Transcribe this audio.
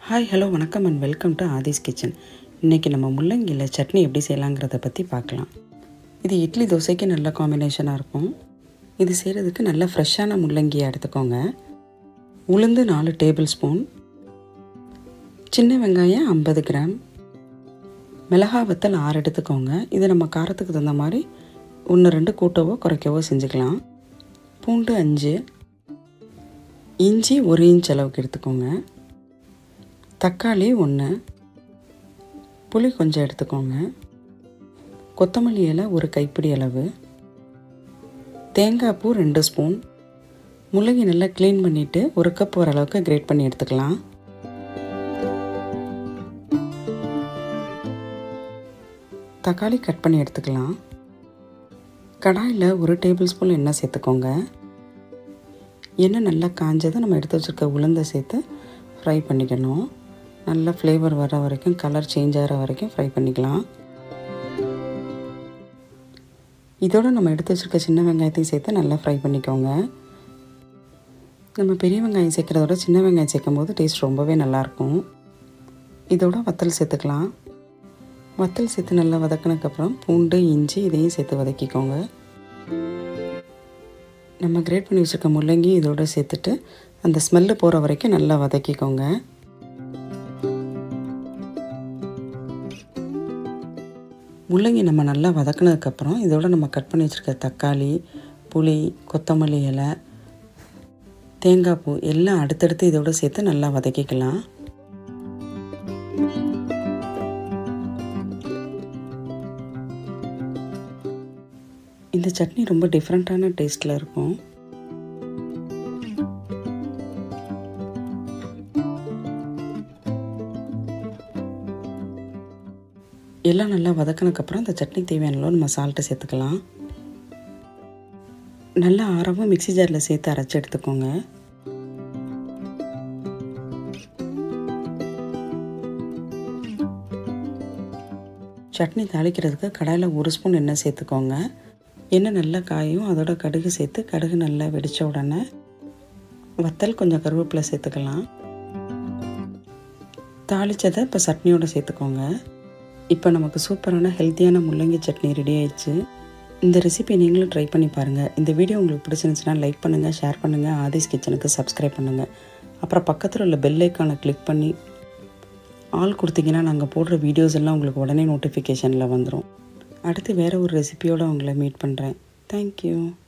hi hello வணக்கம் and welcome to Aadhi's kitchen இன்றைக்கி நம்ம முள்ளங்கியில் சட்னி எப்படி செய்யலாங்கிறத பற்றி பார்க்கலாம் இது இட்லி தோசைக்கு நல்ல காம்பினேஷனாக இருக்கும் இது செய்கிறதுக்கு நல்ல ஃப்ரெஷ்ஷான முள்ளங்கியை எடுத்துக்கோங்க உளுந்து நாலு டேபிள் ஸ்பூன் சின்ன வெங்காயம் ஐம்பது கிராம் மிளகா வத்தல் ஆறு எடுத்துக்கோங்க இது நம்ம காரத்துக்கு தகுந்த மாதிரி ஒன்று ரெண்டு கூட்டவோ குறைக்கவோ செஞ்சுக்கலாம் பூண்டு அஞ்சு இஞ்சி ஒரு இன்ச் அளவுக்கு எடுத்துக்கோங்க தக்காளி ஒன்று புளி கொஞ்சம் எடுத்துக்கோங்க கொத்தமல்லி இலை ஒரு கைப்பிடி அளவு தேங்காய் பூ ரெண்டு ஸ்பூன் முள்ளங்கி நல்லா க்ளீன் பண்ணிவிட்டு ஒரு கப் ஓரளவுக்கு கிரேட் பண்ணி எடுத்துக்கலாம் தக்காளி கட் பண்ணி எடுத்துக்கலாம் கடாயில் ஒரு டேபிள் ஸ்பூன் எண்ணெய் சேர்த்துக்கோங்க எண்ணெய் நல்லா காஞ்சதை நம்ம எடுத்து வச்சுருக்க உளுந்தை சேர்த்து ஃப்ரை பண்ணிக்கணும் நல்ல ஃப்ளேவர் வர வரைக்கும் கலர் சேஞ்ச் ஆகிற வரைக்கும் ஃப்ரை பண்ணிக்கலாம் இதோடு நம்ம எடுத்து வச்சுருக்க சின்ன வெங்காயத்தையும் சேர்த்து நல்லா ஃப்ரை பண்ணிக்கோங்க நம்ம பெரிய வெங்காயம் சேர்க்குறதோட சின்ன வெங்காயம் சேர்க்கும் போது டேஸ்ட் ரொம்பவே நல்லாயிருக்கும் இதோட வத்தல் சேர்த்துக்கலாம் வத்தல் சேர்த்து நல்லா வதக்கினதுக்கப்புறம் பூண்டு இஞ்சி இதையும் சேர்த்து வதக்கிக்கோங்க நம்ம கிரேட் பண்ணி வச்சுருக்க முள்ளங்கி இதோடு சேர்த்துட்டு அந்த ஸ்மெல்லு போகிற வரைக்கும் நல்லா வதக்கிக்கோங்க முள்ளங்கி நம்ம நல்லா வதக்கினதுக்கப்புறம் இதோட நம்ம கட் பண்ணி வச்சுருக்க தக்காளி புளி கொத்தமல்லி இலை தேங்காய் பூ எல்லாம் அடுத்தடுத்து இதோட சேர்த்து நல்லா வதக்கிக்கலாம் இந்த சட்னி ரொம்ப டிஃப்ரெண்ட்டான டேஸ்ட்டில் இருக்கும் எல்லாம் நல்லா வதக்கினதுக்கப்புறம் இந்த சட்னி தேவையான அளவு நம்ம சால்ட்டு சேர்த்துக்கலாம் நல்லா ஆரவும் மிக்சி ஜாரில் சேர்த்து அரைச்சி எடுத்துக்கோங்க சட்னி தாளிக்கிறதுக்கு கடாயில் ஒரு ஸ்பூன் எண்ணெய் சேர்த்துக்கோங்க எண்ணெய் நல்லா காயும் அதோட கடுகு சேர்த்து கடுகு நல்லா வெடித்த உடனே வத்தல் கொஞ்சம் கருவேப்பிலை சேர்த்துக்கலாம் தாளித்ததை இப்போ சட்னியோடு சேர்த்துக்கோங்க இப்போ நமக்கு சூப்பரான ஹெல்த்தியான முள்ளங்கி சட்னி ரெடி ஆயிடுச்சு இந்த ரெசிபி நீங்களும் ட்ரை பண்ணி பாருங்கள் இந்த வீடியோ உங்களுக்கு பிடிச்சிருந்துச்சுன்னா லைக் பண்ணுங்கள் ஷேர் பண்ணுங்கள் ஆதிஸ் கிச்சனுக்கு சப்ஸ்கிரைப் பண்ணுங்கள் அப்புறம் பக்கத்தில் உள்ள பெல் ஐக்கானை கிளிக் பண்ணி ஆள் கொடுத்தீங்கன்னா நாங்கள் போடுற வீடியோஸ் எல்லாம் உங்களுக்கு உடனே நோட்டிஃபிகேஷனில் வந்துடும் அடுத்து வேறு ஒரு ரெசிபியோடு உங்களை மீட் பண்ணுறேன் தேங்க்யூ